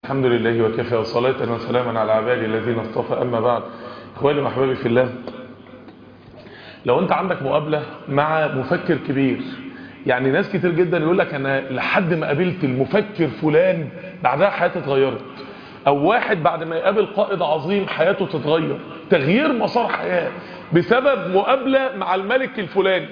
الحمد لله وكفى وصلاة وسلاما على عبادي الذين اصطفى أما بعد إخواني وأحبابي في الله لو أنت عندك مقابلة مع مفكر كبير يعني ناس كتير جدا يقول لك أنا لحد ما قابلت المفكر فلان بعدها حياتي اتغيرت أو واحد بعد ما يقابل قائد عظيم حياته تتغير تغيير مسار حياة بسبب مقابلة مع الملك الفلاني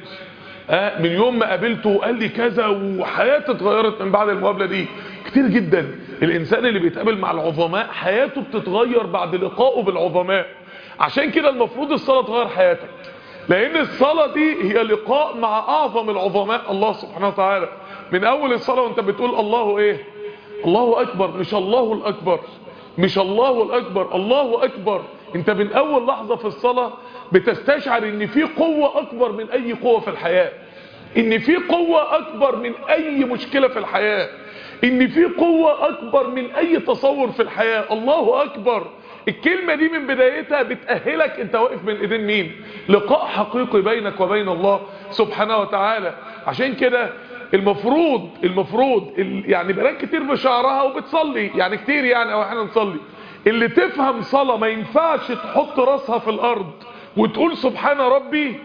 آه من يوم ما قابلته قال لي كذا وحياتي اتغيرت من بعد المقابلة دي كتير جدا الإنسان اللي بيتقابل مع العظماء حياته بتتغير بعد لقائه بالعظماء عشان كده المفروض الصلاة تغير حياتك لأن الصلاة دي هي لقاء مع أعظم العظماء الله سبحانه وتعالى من أول الصلاة وانت بتقول الله إيه الله أكبر مش الله الأكبر مش الله الأكبر الله أكبر انت من أول لحظة في الصلاة بتستشعر ان في قوة أكبر من أي قوة في الحياة ان في قوة أكبر من أي مشكلة في الحياة ان في قوة اكبر من اي تصور في الحياة الله اكبر الكلمة دي من بدايتها بتأهلك انت واقف من ايدين مين لقاء حقيقي بينك وبين الله سبحانه وتعالى عشان كده المفروض المفروض يعني بنات كتير بشعرها وبتصلي يعني كتير يعني او احنا نصلي اللي تفهم صلاة ما ينفعش تحط راسها في الارض وتقول سبحان ربي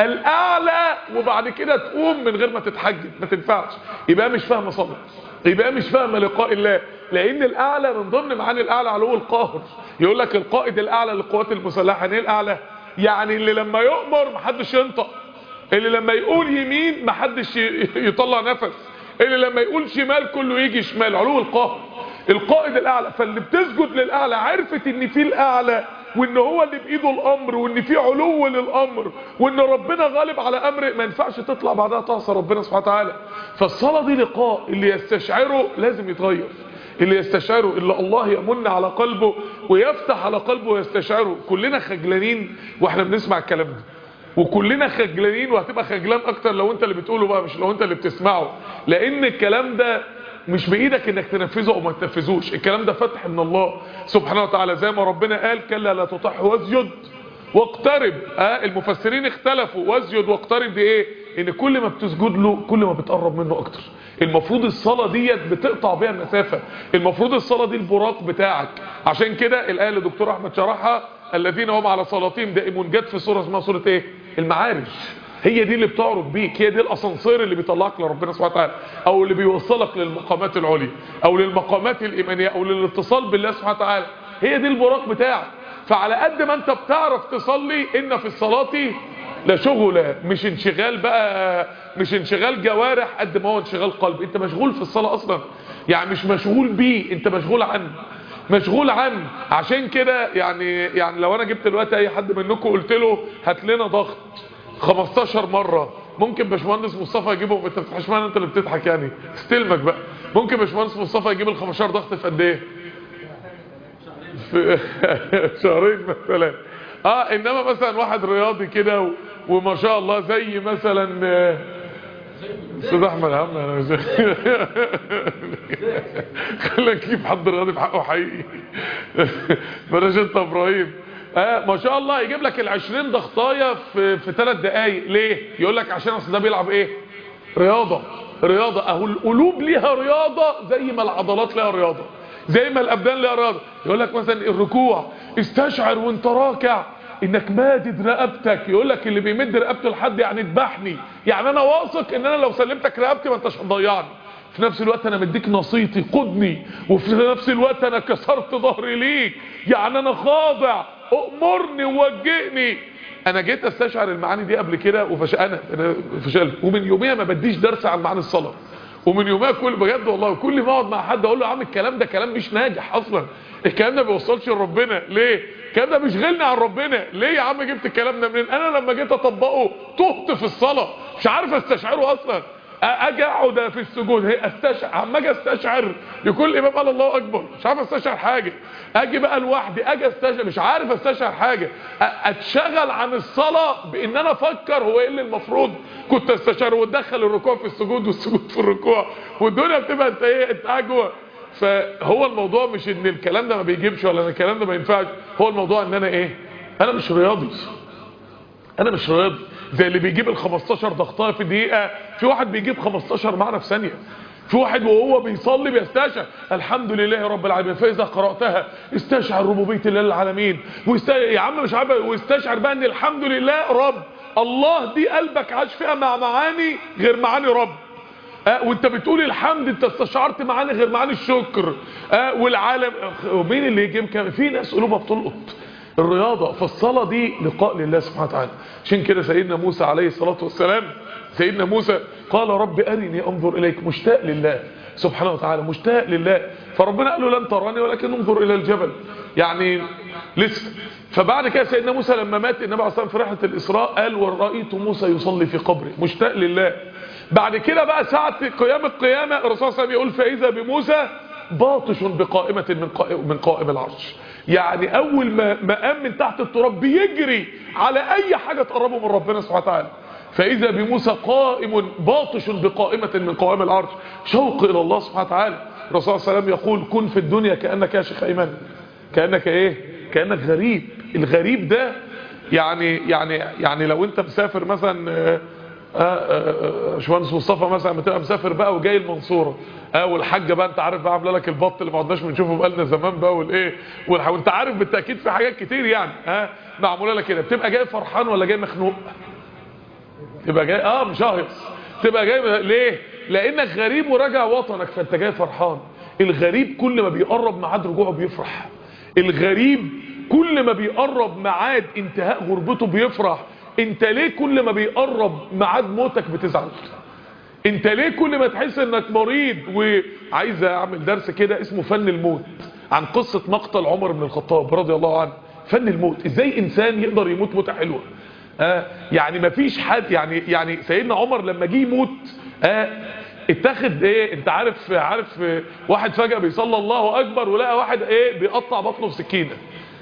الاعلى وبعد كده تقوم من غير ما تتحجب ما تنفعش يبقى مش فاهمه صلاه يبقى مش فاهمه لقاء الله لان الاعلى من ضمن معاني الاعلى علو القاهر يقول لك القائد الاعلى للقوات المسلحه يعني ايه الاعلى يعني اللي لما يؤمر محدش ينطق اللي لما يقول يمين محدش يطلع نفس اللي لما يقول شمال كله يجي شمال علو القاهر القائد الاعلى فاللي بتسجد للاعلى عرفت ان في الاعلى وان هو اللي بايده الامر وان في علو للامر وان ربنا غالب على امر ما ينفعش تطلع بعدها تعصى ربنا سبحانه وتعالى فالصلاه دي لقاء اللي يستشعره لازم يتغير اللي يستشعره اللي الله يمن على قلبه ويفتح على قلبه ويستشعره كلنا خجلانين واحنا بنسمع الكلام ده وكلنا خجلانين وهتبقى خجلان اكتر لو انت اللي بتقوله بقى مش لو انت اللي بتسمعه لان الكلام ده مش بايدك انك تنفذه او ما تنفذوش الكلام ده فتح من الله سبحانه وتعالى زي ما ربنا قال كلا لا تطح واسجد واقترب اه المفسرين اختلفوا واسجد واقترب دي ايه ان كل ما بتسجد له كل ما بتقرب منه اكتر المفروض الصلاة ديت بتقطع بيها المسافة المفروض الصلاة دي البراق بتاعك عشان كده الآية اللي دكتور احمد شرحها الذين هم على صلاتهم دائمون جت في سورة اسمها سورة ايه المعارج هي دي اللي بتعرض بيك هي دي الاسانسير اللي بيطلعك لربنا سبحانه وتعالى او اللي بيوصلك للمقامات العليا او للمقامات الايمانيه او للاتصال بالله سبحانه وتعالى هي دي البراق بتاعك فعلى قد ما انت بتعرف تصلي ان في الصلاه لشغل مش انشغال بقى مش انشغال جوارح قد ما هو انشغال قلب انت مشغول في الصلاه اصلا يعني مش مشغول بيه انت مشغول عنه مشغول عنه عشان كده يعني يعني لو انا جبت دلوقتي اي حد منكم قلت له هات لنا ضغط 15 مرة ممكن باشمهندس مصطفى يجيبهم انت بتضحكش معانا انت اللي بتضحك يعني استلمك بقى ممكن باشمهندس مصطفى يجيب ال 15 ضغط في قد ايه في شهرين مثلا اه انما مثلا واحد رياضي كده وما شاء الله زي مثلا استاذ احمد عم انا مش خلينا نجيب حد رياضي في حقه حقيقي بلاش انت ابراهيم آه ما شاء الله يجيب لك ال20 ضغطايه في في 3 دقايق ليه يقول لك عشان اصل ده بيلعب ايه رياضه رياضه اهو القلوب ليها رياضه زي ما العضلات ليها رياضه زي ما الابدان ليها رياضه يقول لك مثلا الركوع استشعر وانت راكع انك مادد رقبتك يقول لك اللي بيمد رقبته لحد يعني اذبحني يعني انا واثق ان انا لو سلمتك رقبتي ما انتش هتضيعني في نفس الوقت انا مديك نصيتي قدني وفي نفس الوقت انا كسرت ظهري ليك يعني انا خاضع امرني ووجهني انا جيت استشعر المعاني دي قبل كده وفش انا انا فشلت ومن يوميها ما بديش درس عن معاني الصلاه ومن يوميها كل بجد والله كل ما اقعد مع حد اقول له يا عم الكلام ده كلام مش ناجح اصلا الكلام ده ما بيوصلش لربنا ليه الكلام ده بيشغلني عن ربنا ليه يا عم جبت الكلام ده منين انا لما جيت اطبقه تهت في الصلاه مش عارف استشعره اصلا اجي اقعد في السجود هي استشعر عم اجي استشعر يكون الامام قال الله اكبر مش عارف استشعر حاجه اجي بقى لوحدي اجي استشعر مش عارف استشعر حاجه اتشغل عن الصلاه بان انا افكر هو ايه اللي المفروض كنت استشعر وتدخل الركوع في السجود والسجود في الركوع والدنيا بتبقى انت ايه انت قاعد جوه فهو الموضوع مش ان الكلام ده ما بيجيبش ولا ان الكلام ده ما ينفعش هو الموضوع ان انا ايه انا مش رياضي انا مش رياضي زي اللي بيجيب ال 15 ضغطايه في دقيقه في واحد بيجيب 15 معنى في ثانيه في واحد وهو بيصلي بيستشعر الحمد لله رب العالمين فاذا قراتها استشعر ربوبيه الله العالمين ويست... يا عم مش عارف واستشعر بقى ان الحمد لله رب الله دي قلبك عاش فيها مع معاني غير معاني رب أه وانت بتقول الحمد انت استشعرت معاني غير معاني الشكر أه والعالم ومين اللي يجي كمان في ناس قلوبها بتلقط الرياضة فالصلاة دي لقاء لله سبحانه وتعالى عشان كده سيدنا موسى عليه الصلاة والسلام سيدنا موسى قال رب أرني أنظر إليك مشتاق لله سبحانه وتعالى مشتاق لله فربنا قال له لن تراني ولكن انظر إلى الجبل يعني لسه فبعد كده سيدنا موسى لما مات النبي عليه الصلاة في رحلة الإسراء قال ورأيت موسى يصلي في قبره مشتاق لله بعد كده بقى ساعة قيام القيامة الرسول صلى الله عليه وسلم يقول فإذا بموسى باطش بقائمة من قائم, من قائم العرش يعني أول ما, ما قام من تحت التراب بيجري على أي حاجة تقربه من ربنا سبحانه وتعالى فإذا بموسى قائم باطش بقائمة من قوائم العرش شوق إلى الله سبحانه وتعالى الرسول صلى الله عليه وسلم يقول كن في الدنيا كأنك يا شيخ أيمن كأنك إيه كأنك غريب الغريب ده يعني يعني يعني لو انت مسافر مثلا باشمهندس مصطفى مثلا بتبقى مسافر بقى وجاي المنصوره اه والحاجه بقى انت عارف بقى عامله لك البط اللي ما عدناش بنشوفه بقالنا زمان بقى والايه وانت عارف بالتاكيد في حاجات كتير يعني ها اه معموله لك كده بتبقى جاي فرحان ولا جاي مخنوق تبقى جاي اه مشاهص تبقى جاي ليه لانك غريب وراجع وطنك فانت جاي فرحان الغريب كل ما بيقرب ميعاد رجوعه بيفرح الغريب كل ما بيقرب ميعاد انتهاء غربته بيفرح انت ليه كل ما بيقرب ميعاد موتك بتزعل انت ليه كل ما تحس انك مريض وعايز اعمل درس كده اسمه فن الموت عن قصة مقتل عمر بن الخطاب رضي الله عنه فن الموت ازاي انسان يقدر يموت موتة حلوة آه يعني ما فيش حد يعني يعني سيدنا عمر لما جه يموت آه اتخذ ايه انت عارف عارف واحد فجأة بيصلى الله اكبر ولقى واحد ايه بيقطع بطنه بسكينة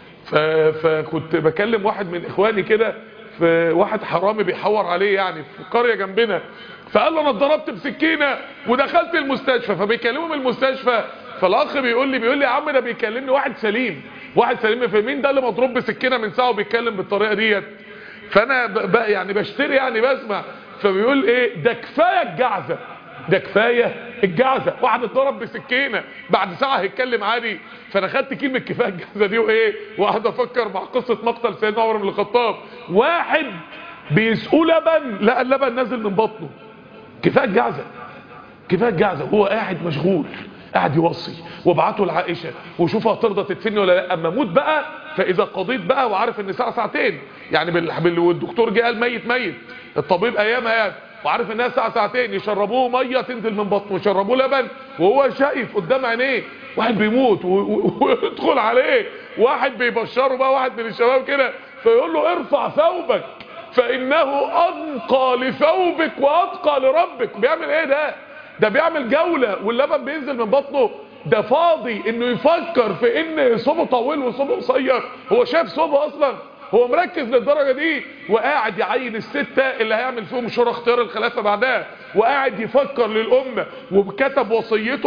فكنت بكلم واحد من اخواني كده في واحد حرامي بيحور عليه يعني في قرية جنبنا فقال له انا اتضربت بسكينة ودخلت المستشفى فبيكلمه من المستشفى فالاخ بيقول لي بيقول لي يا عم ده بيكلمني واحد سليم واحد سليم في مين ده اللي مضروب بسكينة من ساعه وبيتكلم بالطريقة ديت فانا بقى يعني بشتري يعني بسمع فبيقول ايه ده كفايه الجعزه ده كفايه الجعزه واحد اتضرب بسكينه بعد ساعه هيتكلم عادي فانا خدت كلمه كفايه الجعزه دي وايه وقعد افكر مع قصه مقتل سيدنا عمر بن الخطاب واحد بيسقوا لبن لقى اللبن نازل من بطنه كفايه الجعزه كفايه الجعزه هو قاعد مشغول قاعد يوصي وابعته لعائشه وشوفها هترضى تدفني ولا لا اما اموت بقى فاذا قضيت بقى وعارف ان ساعه ساعتين يعني بال... والدكتور جه قال ميت ميت الطبيب ايامها يعني وعارف انها ساعه ساعتين يشربوه ميه تنزل من بطنه يشربوه لبن وهو شايف قدام عينيه واحد بيموت ويدخل عليه واحد بيبشره بقى واحد من الشباب كده فيقول له ارفع ثوبك فانه انقى لثوبك واتقى لربك بيعمل ايه ده ده بيعمل جوله واللبن بينزل من بطنه ده فاضي انه يفكر في ان صوبه طويل وصوبه قصير هو شايف صوبه اصلا هو مركز للدرجة دي وقاعد يعين الستة اللي هيعمل فيهم شورى اختيار الخلافة بعدها وقاعد يفكر للأمة وكتب وصيته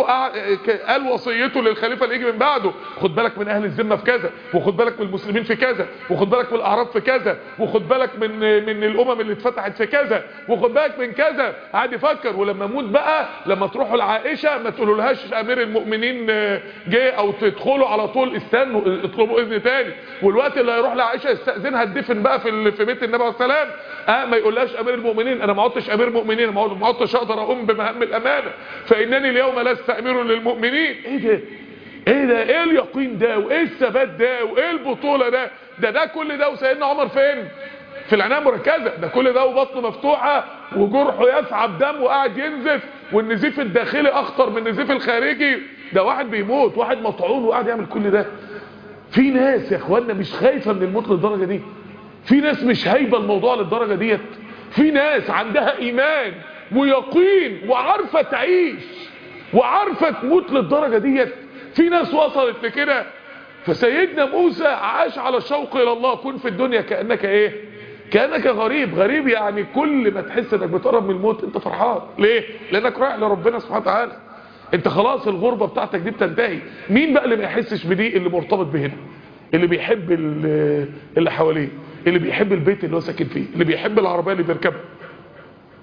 قال وصيته للخليفة اللي يجي من بعده خد بالك من أهل الذمة في كذا وخد بالك من المسلمين في كذا وخد بالك من الأعراب في كذا وخد بالك من من الأمم اللي اتفتحت في كذا وخد بالك من كذا قاعد يفكر ولما اموت بقى لما تروحوا لعائشة ما تقولولهاش أمير المؤمنين جه أو تدخلوا على طول استنوا اطلبوا إذن تاني والوقت اللي هيروح لعائشة يستأذنها تدفن بقى في في بيت النبي عليه السلام اه ما يقولهاش امير المؤمنين انا ما عدتش امير مؤمنين ما عدتش اقدر اقوم بمهام الامانه فانني اليوم لست امير للمؤمنين ايه ده ايه ده ايه اليقين ده وايه الثبات ده وايه البطوله ده ده ده كل ده وسيدنا عمر فين في العنايه المركزه ده كل ده وبطنه مفتوحه وجرحه يسعى بدم وقاعد ينزف والنزيف الداخلي اخطر من النزيف الخارجي ده واحد بيموت واحد مطعون وقاعد يعمل كل ده في ناس يا اخوانا مش خايفة من الموت للدرجة دي في ناس مش هايبة الموضوع للدرجة ديت في ناس عندها ايمان ويقين وعارفة تعيش وعارفة تموت للدرجة ديت في ناس وصلت لكده فسيدنا موسى عاش على الشوق الى الله كن في الدنيا كأنك ايه كأنك غريب غريب يعني كل ما تحس انك بتقرب من الموت انت فرحان ليه لانك رايح لربنا سبحانه وتعالى انت خلاص الغربة بتاعتك دي بتنتهي مين بقى اللي ما يحسش بدي اللي مرتبط بهنا اللي بيحب اللي حواليه اللي بيحب البيت اللي هو ساكن فيه اللي بيحب العربية اللي بيركبها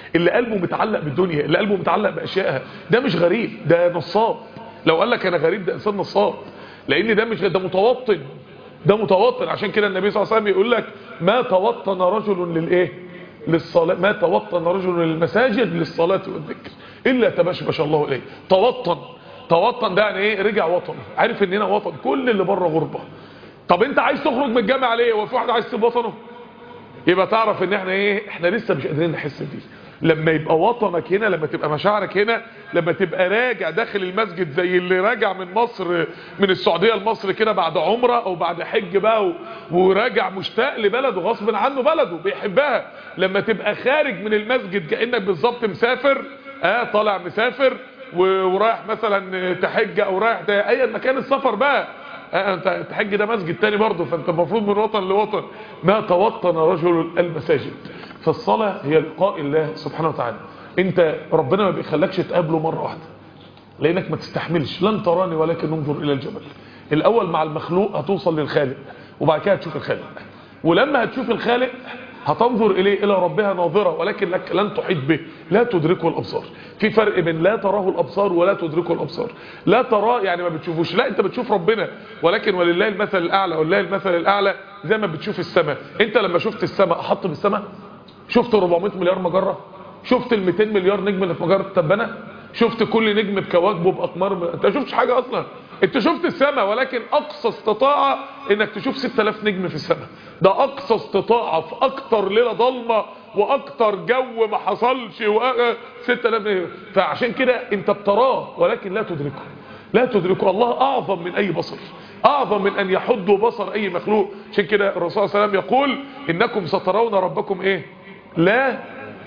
اللي قلبه متعلق بالدنيا اللي قلبه متعلق باشيائها ده مش غريب ده نصاب لو قال لك انا غريب ده انسان نصاب لان ده مش ده متوطن ده متوطن عشان كده النبي صلى الله عليه وسلم يقول لك ما توطن رجل للايه للصلاه ما توطن رجل للمساجد للصلاه والذكر الا تبشبش الله اليه توطن توطن ده يعني ايه رجع وطن عارف ان هنا وطن كل اللي بره غربه طب انت عايز تخرج من الجامعه ليه هو في واحد عايز يسيب وطنه يبقى تعرف ان احنا ايه احنا لسه مش قادرين نحس بيه لما يبقى وطنك هنا لما تبقى مشاعرك هنا لما تبقى راجع داخل المسجد زي اللي راجع من مصر من السعودية لمصر كده بعد عمرة او بعد حج بقى و- وراجع مشتاق لبلده غصب عنه بلده بيحبها لما تبقى خارج من المسجد كأنك بالظبط مسافر اه طالع مسافر و- ورايح مثلا تحج او رايح ت- ايا مكان السفر بقى آه، انت تحج ده مسجد تاني برضه فانت المفروض من وطن لوطن ما توطن رجل المساجد فالصلاة هي لقاء الله سبحانه وتعالى انت ربنا ما بيخلكش تقابله مرة واحدة لانك ما تستحملش لن تراني ولكن انظر الى الجبل الاول مع المخلوق هتوصل للخالق وبعد كده هتشوف الخالق ولما هتشوف الخالق هتنظر اليه الى ربها ناظرة ولكن لك لن تحيط به لا تدركه الابصار في فرق بين لا تراه الابصار ولا تدركه الابصار لا تراه يعني ما بتشوفوش لا انت بتشوف ربنا ولكن ولله المثل الاعلى ولله المثل الاعلى زي ما بتشوف السماء انت لما شفت السماء احط بالسماء شفت 400 مليار مجرة شفت ال 200 مليار نجم اللي في مجرة تبانة شفت كل نجم بكواكبه باقمار م... انت ما شفتش حاجة اصلا انت شفت السماء ولكن اقصى استطاعة انك تشوف 6000 نجم في السماء ده اقصى استطاعة في اكتر ليلة ضلمة واكتر جو ما حصلش و 6000 نجم فعشان كده انت بتراه ولكن لا تدركه لا تدركه الله اعظم من اي بصر اعظم من ان يحد بصر اي مخلوق عشان كده الرسول صلى الله عليه وسلم يقول انكم سترون ربكم ايه لا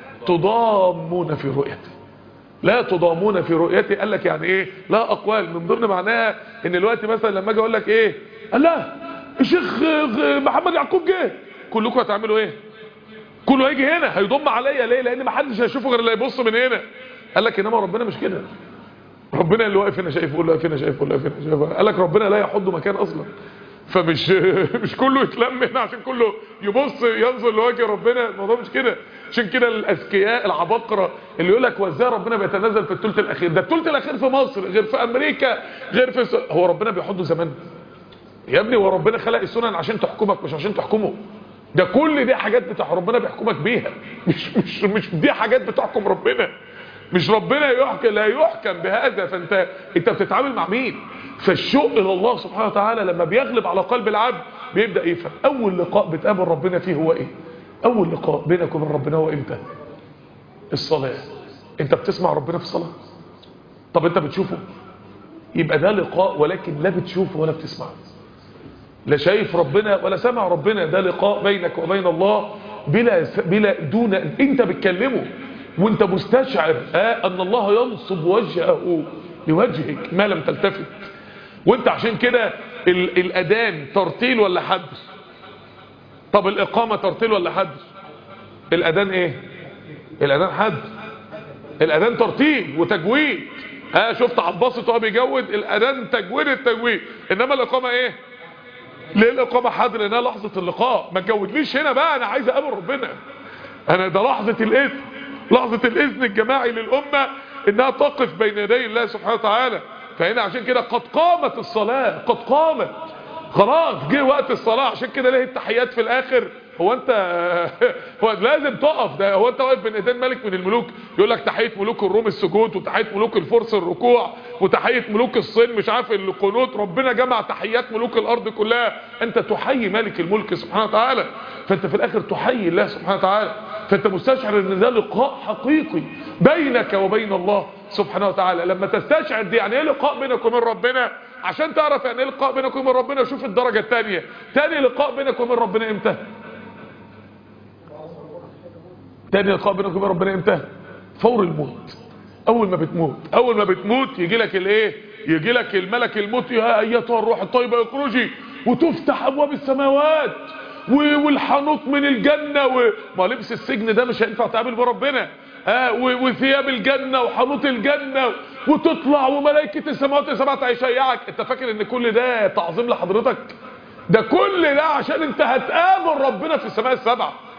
تضامون في رؤيته لا تضامون في رؤيته قال لك يعني ايه لا اقوال من ضمن معناها ان الوقت مثلا لما اجي اقول لك ايه قال لا الشيخ محمد يعقوب جه كلكم هتعملوا ايه كله هيجي هنا هيضم عليا ليه لان ما حدش هيشوفه غير اللي هيبص من هنا قال لك انما ربنا مش كده ربنا اللي واقف هنا شايف يقول له واقف هنا شايف يقول له واقف هنا شايف قال لك ربنا لا يحض مكان اصلا فمش مش كله يتلم هنا عشان كله يبص ينظر لوجه ربنا الموضوع مش كده عشان كده الاذكياء العباقره اللي يقول لك وازاي ربنا بيتنزل في الثلث الاخير ده الثلث الاخير في مصر غير في امريكا غير في س... هو ربنا بيحضه زمان يا ابني هو ربنا خلق السنن عشان تحكمك مش عشان تحكمه ده كل دي حاجات بتاع ربنا بيحكمك بيها مش مش مش دي حاجات بتحكم ربنا مش ربنا يحكم لا يحكم بهذا فانت انت بتتعامل مع مين فالشوق الى الله سبحانه وتعالى لما بيغلب على قلب العبد بيبدا يفهم اول لقاء بتقابل ربنا فيه هو ايه اول لقاء بينك وبين ربنا هو امتى الصلاه انت بتسمع ربنا في الصلاه طب انت بتشوفه يبقى ده لقاء ولكن لا بتشوفه ولا بتسمعه لا شايف ربنا ولا سمع ربنا ده لقاء بينك وبين الله بلا بلا دون انت بتكلمه وانت مستشعر آه ان الله ينصب وجهه لوجهك ما لم تلتفت وانت عشان كده ال الاذان ترتيل ولا حد طب الاقامه ترتيل ولا حد الاذان ايه الاذان حد الاذان ترتيل وتجويد ها آه شفت عباسط وهو بيجود الاذان تجويد التجويد انما الاقامه ايه ليه الاقامه حد لانها لحظه اللقاء ما تجودليش هنا بقى انا عايز اقابل ربنا انا ده لحظه الاذن لحظه الاذن الجماعي للامه انها تقف بين يدي الله سبحانه وتعالى فهنا عشان كده قد قامت الصلاه قد قامت خلاص جه وقت الصلاه عشان كده ليه التحيات في الاخر هو انت هو لازم تقف ده هو انت واقف بين ايدين ملك من الملوك يقول لك تحيه ملوك الروم السجود وتحيه ملوك الفرس الركوع وتحيه ملوك الصين مش عارف القنوت ربنا جمع تحيات ملوك الارض كلها انت تحيي ملك الملك سبحانه وتعالى فانت في الاخر تحيي الله سبحانه وتعالى فانت مستشعر ان ده لقاء حقيقي بينك وبين الله سبحانه وتعالى لما تستشعر دي يعني ايه لقاء بينك وبين ربنا عشان تعرف يعني ايه لقاء بينك وبين ربنا شوف الدرجة الثانية تاني لقاء بينك وبين ربنا امتى تاني لقاء بينك وبين ربنا امتى فور الموت اول ما بتموت اول ما بتموت يجي لك الايه يجي لك الملك الموت يا ايتها الروح الطيبه اخرجي وتفتح ابواب السماوات والحنوط من الجنة وما لبس السجن ده مش هينفع تعمل بربنا آه وثياب الجنة وحنوط الجنة وتطلع وملائكة السماوات السبعة هيشيعك انت فاكر ان كل ده تعظيم لحضرتك ده كل ده عشان انت هتقابل ربنا في السماء السبعة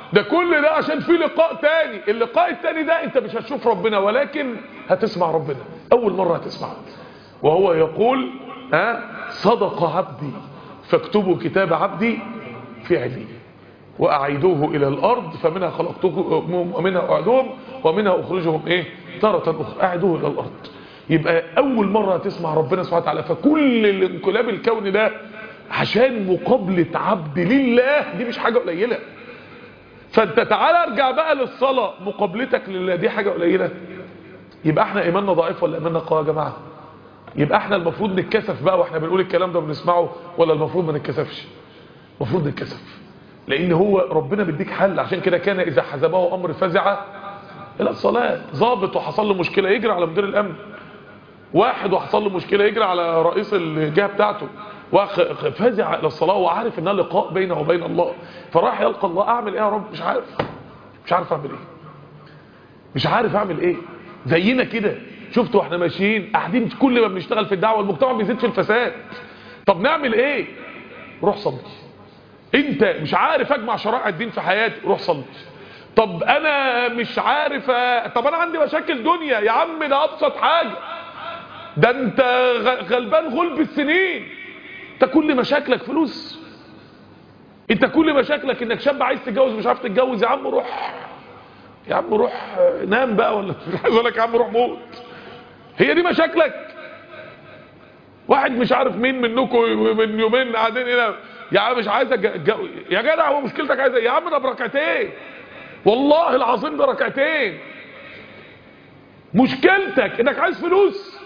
ده كل ده عشان في لقاء تاني اللقاء التاني ده انت مش هتشوف ربنا ولكن هتسمع ربنا اول مرة هتسمع وهو يقول ها صدق عبدي فاكتبوا كتاب عبدي في عليه وأعيدوه إلى الأرض فمنها خلقتكم ومنها أعدوهم ومنها أخرجهم إيه تارة أخرى أعيدوه إلى الأرض يبقى أول مرة تسمع ربنا سبحانه وتعالى فكل الانقلاب الكوني ده عشان مقابلة عبد لله دي مش حاجة قليلة فانت تعالى ارجع بقى للصلاة مقابلتك لله دي حاجة قليلة يبقى احنا ايماننا ضعيف ولا ايماننا قوي يا جماعة يبقى احنا المفروض نتكسف بقى واحنا بنقول الكلام ده بنسمعه ولا المفروض ما نتكسفش المفروض نتكسف لان هو ربنا بيديك حل عشان كده كان اذا حزبه امر فزع الى الصلاه ضابط وحصل له مشكله يجري على مدير الامن واحد وحصل له مشكله يجري على رئيس الجهه بتاعته فزع الى الصلاه وعارف انها لقاء بينه وبين الله فراح يلقى الله اعمل ايه يا رب مش عارف مش عارف اعمل ايه مش عارف اعمل ايه زينا كده شفتوا احنا ماشيين قاعدين كل ما بنشتغل في الدعوه المجتمع بيزيد في الفساد طب نعمل ايه روح صلي انت مش عارف اجمع شرائع الدين في حياتي روح صلي طب انا مش عارف طب انا عندي مشاكل دنيا يا عم ده ابسط حاجه ده انت غلبان غلب السنين انت كل مشاكلك فلوس انت كل مشاكلك انك شاب عايز تتجوز مش عارف تتجوز يا عم روح يا عم روح نام بقى ولا مش عايز اقول لك يا عم روح موت هي دي مشاكلك واحد مش عارف مين منكم من يومين قاعدين هنا يا عم مش عايز أتجوز يا جدع هو مشكلتك عايز يا عم ده بركعتين والله العظيم ده ركعتين مشكلتك انك عايز فلوس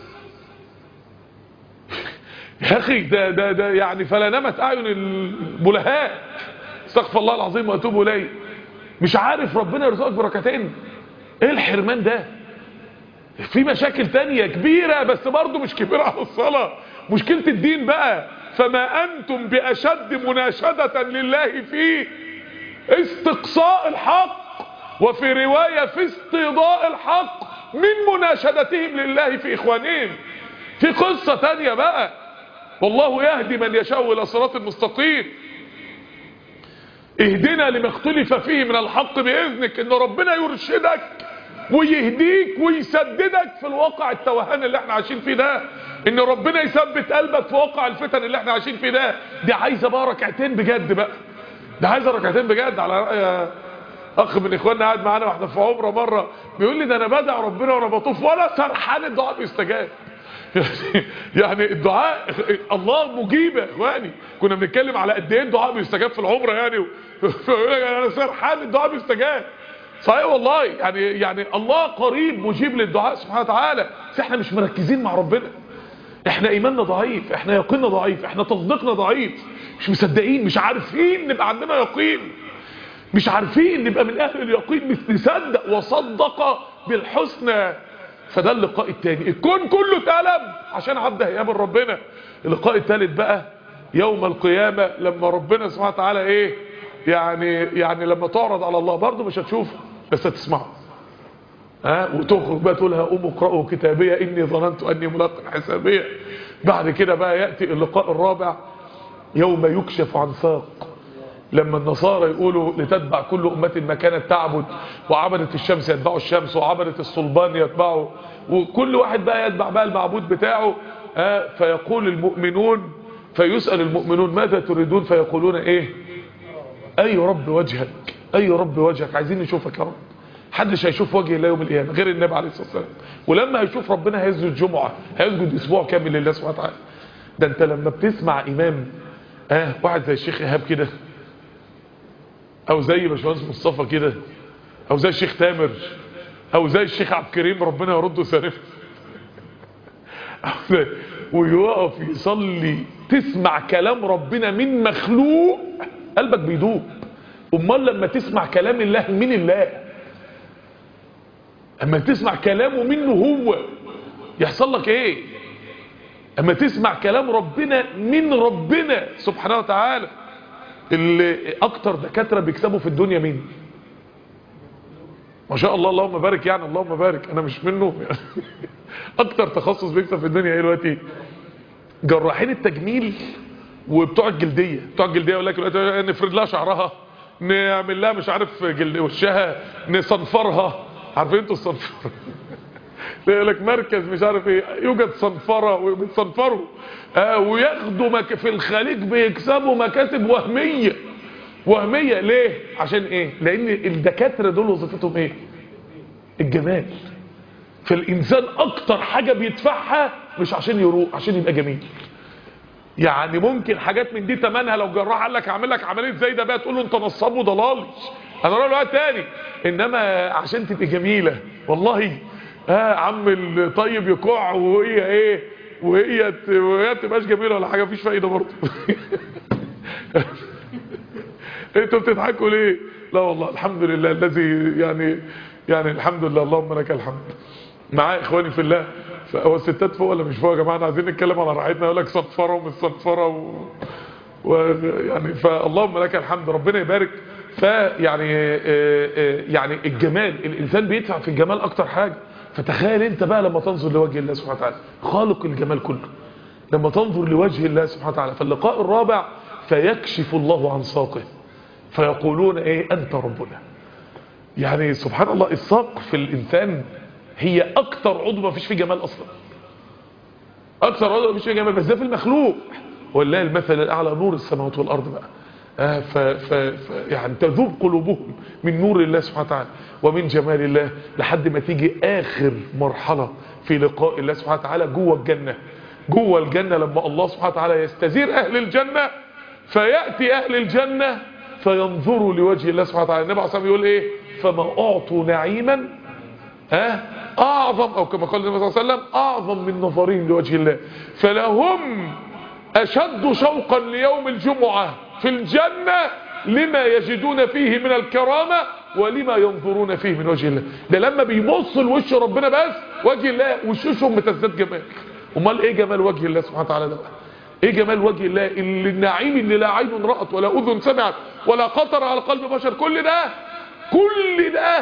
يا اخي ده ده ده يعني فلا نمت اعين البلهاء استغفر الله العظيم واتوب اليه مش عارف ربنا يرزقك بركتين ايه الحرمان ده في مشاكل تانية كبيرة بس برضه مش كبيرة على الصلاة مشكلة الدين بقى فما انتم باشد مناشدة لله فيه استقصاء الحق وفي رواية في استيضاء الحق من مناشدتهم لله في اخوانهم في قصة تانية بقى والله يهدي من يشاء الى صراط المستقيم اهدنا لما اختلف فيه من الحق باذنك ان ربنا يرشدك ويهديك ويسددك في الواقع التوهان اللي احنا عايشين فيه ده ان ربنا يثبت قلبك في واقع الفتن اللي احنا عايشين فيه ده دي عايزه بقى ركعتين بجد بقى ده عايزه ركعتين بجد على رأي اخ من اخواننا قاعد معانا واحنا في عمره مره بيقول لي ده انا بدع ربنا وانا بطوف ولا سرحان الدعاء بيستجاب يعني الدعاء الله مجيب يا اخواني كنا بنتكلم على قد ايه الدعاء بيستجاب في العمره يعني فيقول لك انا سرحان الدعاء بيستجاب صحيح والله يعني يعني الله قريب مجيب للدعاء سبحانه وتعالى بس احنا مش مركزين مع ربنا احنا ايماننا ضعيف احنا يقيننا ضعيف احنا تصديقنا ضعيف مش مصدقين مش عارفين نبقى عندنا يقين مش عارفين نبقى من اهل اليقين مش نصدق وصدق بالحسنى فده اللقاء التاني الكون كله اتقلب عشان عبد هيقابل ربنا اللقاء التالت بقى يوم القيامة لما ربنا سبحانه وتعالى ايه يعني يعني لما تعرض على الله برضه مش هتشوفه بس هتسمعه ها وتخرج بقى تقولها قوم اقرأوا كتابية اني ظننت اني ملاق حسابية بعد كده بقى يأتي اللقاء الرابع يوم يكشف عن ساق لما النصارى يقولوا لتتبع كل أمة ما كانت تعبد وعبدة الشمس يتبعوا الشمس وعبدة الصلبان يتبعوا وكل واحد بقى يتبع بقى المعبود بتاعه آه فيقول المؤمنون فيسأل المؤمنون ماذا تريدون فيقولون ايه اي رب وجهك اي رب وجهك عايزين نشوفك يا رب حدش هيشوف وجه الله يوم القيامه غير النبي عليه الصلاه والسلام ولما هيشوف ربنا هيسجد جمعه هيسجد اسبوع كامل لله سبحانه وتعالى ده انت لما بتسمع امام اه واحد زي الشيخ ايهاب كده او زي باشمهندس مصطفى كده او زي الشيخ تامر او زي الشيخ عبد الكريم ربنا يرده سالف ويقف يصلي تسمع كلام ربنا من مخلوق قلبك بيدوب امال لما تسمع كلام الله من الله اما تسمع كلامه منه هو يحصل لك ايه اما تسمع كلام ربنا من ربنا سبحانه وتعالى اللي اكتر دكاتره بيكسبوا في الدنيا مين ما شاء الله اللهم بارك يعني اللهم بارك انا مش منه يعني اكتر تخصص بيكسب في الدنيا ايه دلوقتي جراحين التجميل وبتوع الجلديه بتوع الجلديه يقول لك دلوقتي نفرد لها شعرها نعمل لها مش عارف جلد وشها نصنفرها عارفين انتوا الصنفره يقول لك مركز مش عارف ايه يوجد صنفره وبيتصنفروا آه وياخدوا مك... في الخليج بيكسبوا مكاسب وهميه وهميه ليه عشان ايه لان الدكاتره دول وظيفتهم ايه الجمال فالانسان اكتر حاجه بيدفعها مش عشان يروق عشان يبقى جميل يعني ممكن حاجات من دي تمنها لو جراح قال لك هعمل لك عمليه زي ده بقى تقول له انت نصاب وضلالي انا اقول له تاني انما عشان تبقى جميله والله ها عم الطيب يقع وهي ايه وهي ت- وهي تبقاش جميله ولا حاجه مفيش فايده برضه انتوا بتضحكوا ليه لا والله الحمد لله الذي يعني يعني الحمد لله اللهم لك الحمد معايا اخواني في الله ف- هو الستات فوق ولا مش فوق يا جماعه احنا عايزين نتكلم على راحتنا يقول لك صفره ومش صفره و... ويعني فاللهم لك الحمد ربنا يبارك فيعني آه، آه، يعني الجمال الانسان بيدفع في الجمال اكتر حاجه فتخيل انت بقى لما تنظر لوجه الله سبحانه وتعالى خالق الجمال كله لما تنظر لوجه الله سبحانه وتعالى فاللقاء الرابع فيكشف الله عن ساقه فيقولون ايه انت ربنا يعني سبحان الله الساق في الانسان هي اكتر عضو ما فيش فيه جمال اصلا اكثر عضو مش جمال بس ده في المخلوق والله المثل الاعلى نور السماوات والارض بقى آه ف ف ف يعني تذوب قلوبهم من نور الله سبحانه وتعالى ومن جمال الله لحد ما تيجي اخر مرحله في لقاء الله سبحانه وتعالى جوه الجنه جوه الجنه لما الله سبحانه وتعالى يستزير اهل الجنه فياتي اهل الجنه فينظروا لوجه الله سبحانه وتعالى النبي عليه الصلاه والسلام يقول ايه فما اعطوا نعيما ها اعظم او كما قال النبي صلى الله عليه وسلم اعظم من نظرهم لوجه الله فلهم اشد شوقا ليوم الجمعة في الجنة لما يجدون فيه من الكرامة ولما ينظرون فيه من وجه الله ده لما بيبص لوش ربنا بس وجه الله وشوشهم بتزداد جمال امال ايه جمال وجه الله سبحانه وتعالى ده بقى ايه جمال وجه الله اللي النعيم اللي لا عين رأت ولا اذن سمعت ولا خطر على قلب بشر كل ده كل ده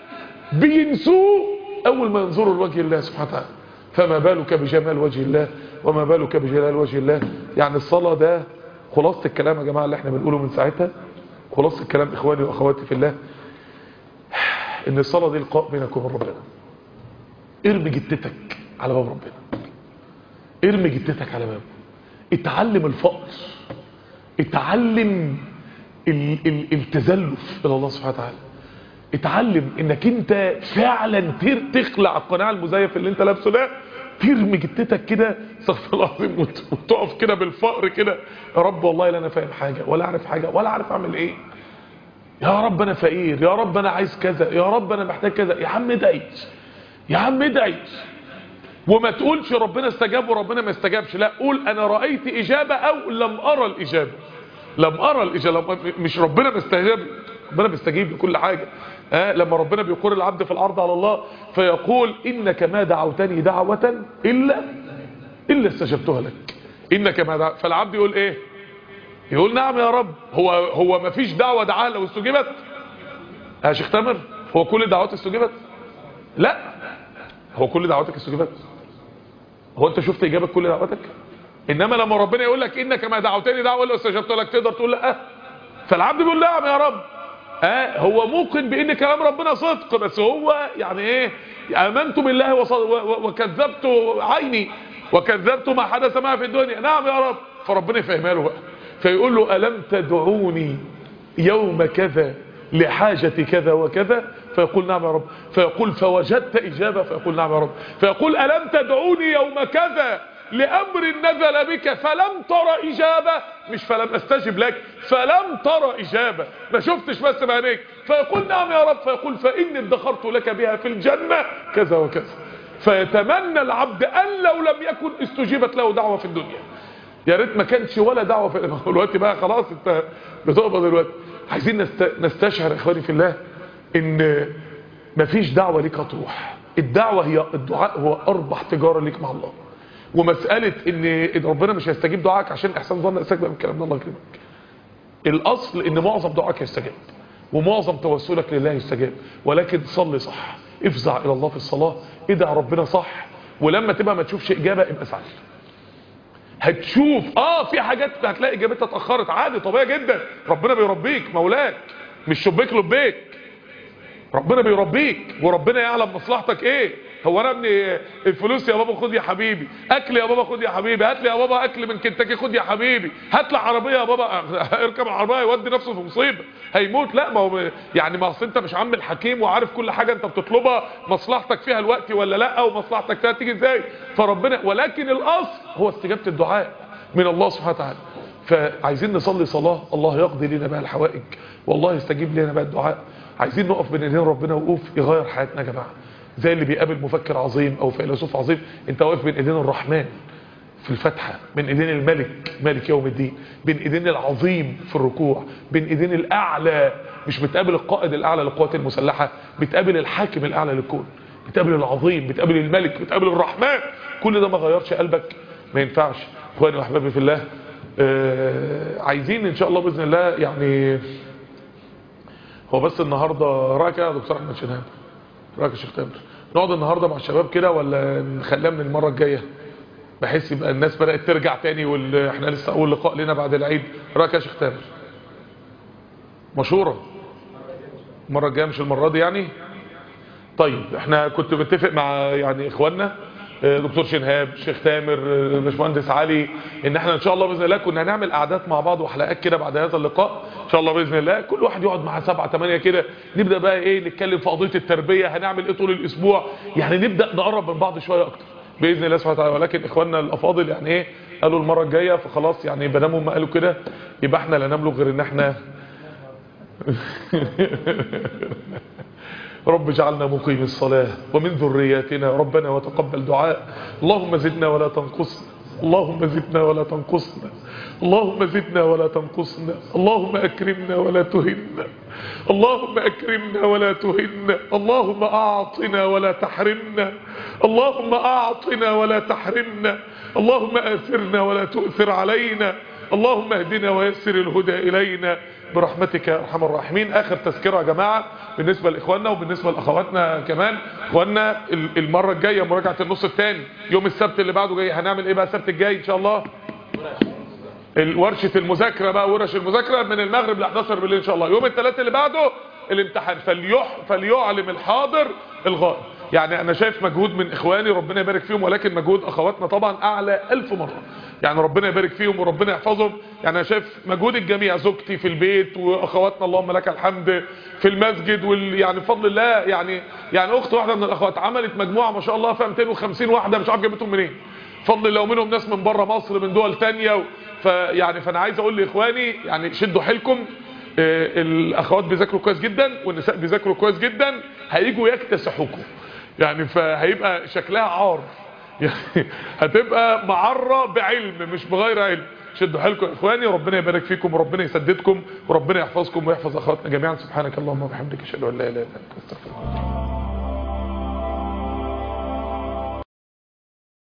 بينسوه اول ما ينظروا لوجه الله سبحانه وتعالى فما بالك بجمال وجه الله وما بالك بجلال وجه الله يعني الصلاة ده خلاصة الكلام يا جماعة اللي احنا بنقوله من ساعتها خلاصة الكلام اخواني واخواتي في الله ان الصلاة دي لقاء بينك وبين ربنا ارمي جتتك على باب ربنا ارمي جتتك على بابه اتعلم الفقر اتعلم ال ال التزلف الى الله سبحانه وتعالى اتعلم انك انت فعلا تر تخلع القناع المزيف اللي انت لابسه ده ترمي جتتك كده استغفر الله العظيم وت- وتقف كده بالفقر كده يا رب والله لا انا فاهم حاجه ولا اعرف حاجه ولا اعرف اعمل ايه يا رب انا فقير يا رب انا عايز كذا يا رب انا محتاج كذا يا عم ادعي يا عم ادعي وما تقولش ربنا استجاب وربنا ما استجابش لا قول انا رأيت اجابة او لم ارى الاجابة لم ارى الاجابة لم- مش ربنا بيستجاب ربنا بيستجيب لكل حاجة آه لما ربنا بيقر العبد في العرض على الله فيقول انك ما دعوتني دعوة الا الا استجبتها لك انك ما دعوت فالعبد يقول ايه يقول نعم يا رب هو هو ما فيش دعوة دعاها لو استجيبت يا شيخ تامر هو كل دعوات استجيبت لا هو كل دعواتك استجابت هو انت شفت اجابه كل دعواتك انما لما ربنا يقول لك انك ما دعوتني دعوه الا استجبت لك تقدر تقول لا فالعبد بيقول نعم يا رب اه هو موقن بان كلام ربنا صدق بس هو يعني ايه امنت بالله وص- و- و- وكذبت عيني وكذبت ما حدث معي في الدنيا نعم يا رب فربنا يفهمها له بقى فيقول له الم تدعوني يوم كذا لحاجة كذا وكذا فيقول نعم يا رب فيقول فوجدت إجابة فيقول نعم يا رب فيقول ألم تدعوني يوم كذا لأمر نزل بك فلم ترى إجابة مش فلم أستجب لك فلم ترى إجابة ما شفتش بس بعينيك فيقول نعم يا رب فيقول فإني ادخرت لك بها في الجنة كذا وكذا فيتمنى العبد أن لو لم يكن استجيبت له دعوة في الدنيا يا ريت ما كانش ولا دعوه في ما هو دلوقتي بقى خلاص انت بتقبض دلوقتي عايزين نست... نستشعر يا اخواني في الله ان مفيش دعوه ليك هتروح الدعوه هي الدعاء هو اربح تجاره ليك مع الله ومساله ان إن ربنا مش هيستجيب دعائك عشان احسان ظن اساك بقى من الكلام ده الله يكرمك الاصل ان معظم دعائك يستجاب ومعظم توسلك لله يستجاب ولكن صلي صح افزع الى الله في الصلاه ادعى ربنا صح ولما تبقى ما تشوفش اجابه ابقى اسعد هتشوف اه في حاجات هتلاقي اجابتها اتاخرت عادي طبيعي جدا ربنا بيربيك مولاك مش شبيك لبيك ربنا بيربيك وربنا يعلم مصلحتك ايه هو انا ابني الفلوس يا بابا خد يا حبيبي اكل يا بابا خد يا حبيبي هات لي يا بابا اكل من كنتاكي خد يا حبيبي هات لي عربيه يا بابا اركب العربيه يودي نفسه في مصيبه هيموت لا ما هو يعني ما اصل انت مش عم الحكيم وعارف كل حاجه انت بتطلبها مصلحتك فيها الوقت ولا لا ومصلحتك فيها تيجي ازاي فربنا ولكن الاصل هو استجابه الدعاء من الله سبحانه وتعالى فعايزين نصلي صلاه الله يقضي لنا بها الحوائج والله يستجيب لنا بها الدعاء عايزين نقف بين ايدين ربنا وقوف يغير حياتنا يا جماعه زي اللي بيقابل مفكر عظيم او فيلسوف عظيم انت واقف بين ايدين الرحمن في الفتحة بين ايدين الملك مالك يوم الدين بين ايدين العظيم في الركوع بين ايدين الاعلى مش بتقابل القائد الاعلى للقوات المسلحة بتقابل الحاكم الاعلى للكون بتقابل العظيم بتقابل الملك بتقابل الرحمن كل ده ما غيرش قلبك ما ينفعش اخواني واحبابي في الله آه عايزين ان شاء الله باذن الله يعني هو بس النهارده رايك يا دكتور احمد شنهاب رايك يا شيخ تامر نقعد النهارده مع الشباب كده ولا نخليها من المره الجايه بحيث يبقى الناس بدات ترجع تاني واحنا لسه اول لقاء لنا بعد العيد رايك يا شيخ تامر مشوره المره الجايه مش المره دي يعني طيب احنا كنت متفق مع يعني اخواننا دكتور شنهاب شيخ تامر باشمهندس علي ان احنا ان شاء الله باذن الله كنا هنعمل قعدات مع بعض وحلقات كده بعد هذا اللقاء ان شاء الله باذن الله كل واحد يقعد مع سبعة ثمانية كده نبدا بقى ايه نتكلم في قضيه التربيه هنعمل ايه طول الاسبوع يعني نبدا نقرب من بعض شويه اكتر باذن الله سبحانه وتعالى ولكن اخواننا الافاضل يعني ايه قالوا المره الجايه فخلاص يعني بناموا ما قالوا كده يبقى احنا لا نملك غير ان احنا رب اجعلنا مقيم الصلاة ومن ذرياتنا ربنا وتقبل دعاء اللهم زدنا ولا تنقصنا اللهم زدنا ولا تنقصنا اللهم زدنا ولا تنقصنا اللهم أكرمنا ولا تهنا اللهم أكرمنا ولا تهنا اللهم أعطنا ولا تحرمنا اللهم أعطنا ولا تحرمنا اللهم آثرنا ولا تؤثر علينا اللهم اهدنا ويسر الهدى إلينا برحمتك يا ارحم الراحمين اخر تذكره يا جماعه بالنسبه لاخواننا وبالنسبه لاخواتنا كمان اخواننا المره الجايه مراجعه النص الثاني يوم السبت اللي بعده جاي هنعمل ايه بقى السبت الجاي ان شاء الله ورشه المذاكره بقى ورش المذاكره من المغرب ل 11 بالليل ان شاء الله يوم الثلاث اللي بعده الامتحان فليح فليعلم الحاضر الغائب يعني انا شايف مجهود من اخواني ربنا يبارك فيهم ولكن مجهود اخواتنا طبعا اعلى الف مرة يعني ربنا يبارك فيهم وربنا يحفظهم يعني انا شايف مجهود الجميع زوجتي في البيت واخواتنا اللهم لك الحمد في المسجد وال يعني بفضل الله يعني يعني اخت واحده من الاخوات عملت مجموعه ما شاء الله فيها 250 واحده مش عارف جابتهم منين فضل الله ومنهم ناس من بره مصر من دول ثانيه فيعني فانا عايز اقول لاخواني يعني شدوا حيلكم الاخوات بيذاكروا كويس جدا والنساء بيذاكروا كويس جدا هيجوا يكتسحوكم يعني فهيبقى شكلها عار يعني هتبقى معرة بعلم مش بغير علم شدوا حيلكم يا اخواني وربنا يبارك فيكم وربنا يسددكم وربنا يحفظكم ويحفظ اخواتنا جميعا سبحانك اللهم وبحمدك اشهد ان لا اله الا انت استغفرك